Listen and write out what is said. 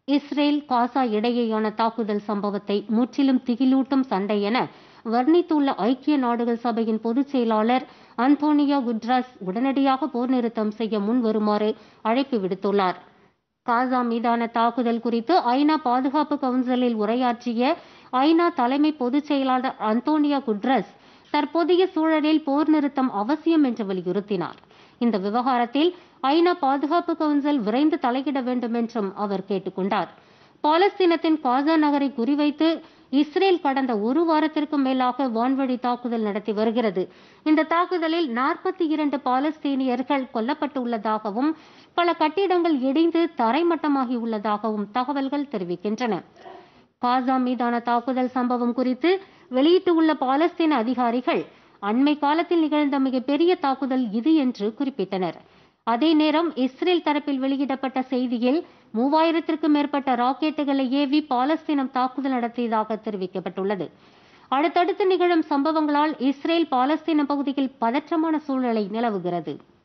Israel Gaza இடையேயான தாக்குதல் சம்பவத்தை முற்றிலும் திகிலூட்டும் சண்டை என வர்ணித்துள்ள ஐக்கிய நாடுகள் சபையின் பொதுச் செயலாளர் அந்தோனியோ குட்ரஸ் உடனடியாக போர் நிறுத்தம் செய்ய முன் வருமாறு அழைப்பு விடுத்துள்ளார் காசா மீதான தாக்குதல் குறித்து ஐநா பாதுகாப்பு கவுன்சிலில் உரையாற்றிய ஐநா தலைமை பொதுச் செயலாளர் அந்தோனியோ குட்ரஸ் தற்போதைய சூழலில் போர் நிறுத்தம் அவசியம் என்று வலியுறுத்தினார் இந்த விவகாரத்தில் ஐநா பாதுகாப்பு கவுன்சில் விரைந்து தலையிட வேண்டும் என்றும் அவர் கேட்டுக்கொண்டார் பாலஸ்தீனத்தின் காசா நகரை குறிவைத்து இஸ்ரேல் கடந்த ஒரு வாரத்திற்கும் மேலாக வான்வழி தாக்குதல் நடத்தி வருகிறது இந்த தாக்குதலில் நாற்பத்தி இரண்டு பாலஸ்தீனியர்கள் கொல்லப்பட்டுள்ளதாகவும் பல கட்டிடங்கள் இடிந்து தரைமட்டமாகியுள்ளதாகவும் தகவல்கள் தெரிவிக்கின்றன காசா மீதான தாக்குதல் சம்பவம் குறித்து வெளியிட்டுள்ள பாலஸ்தீன அதிகாரிகள் அண்மை காலத்தில் நிகழ்ந்த மிகப்பெரிய தாக்குதல் இது என்று குறிப்பிட்டனர் அதே நேரம் இஸ்ரேல் தரப்பில் வெளியிடப்பட்ட செய்தியில் மூவாயிரத்திற்கும் மேற்பட்ட ராக்கெட்டுகளை ஏவி பாலஸ்தீனம் தாக்குதல் நடத்தியதாக தெரிவிக்கப்பட்டுள்ளது அடுத்தடுத்து நிகழும் சம்பவங்களால் இஸ்ரேல் பாலஸ்தீன பகுதியில் பதற்றமான சூழ்நிலை நிலவுகிறது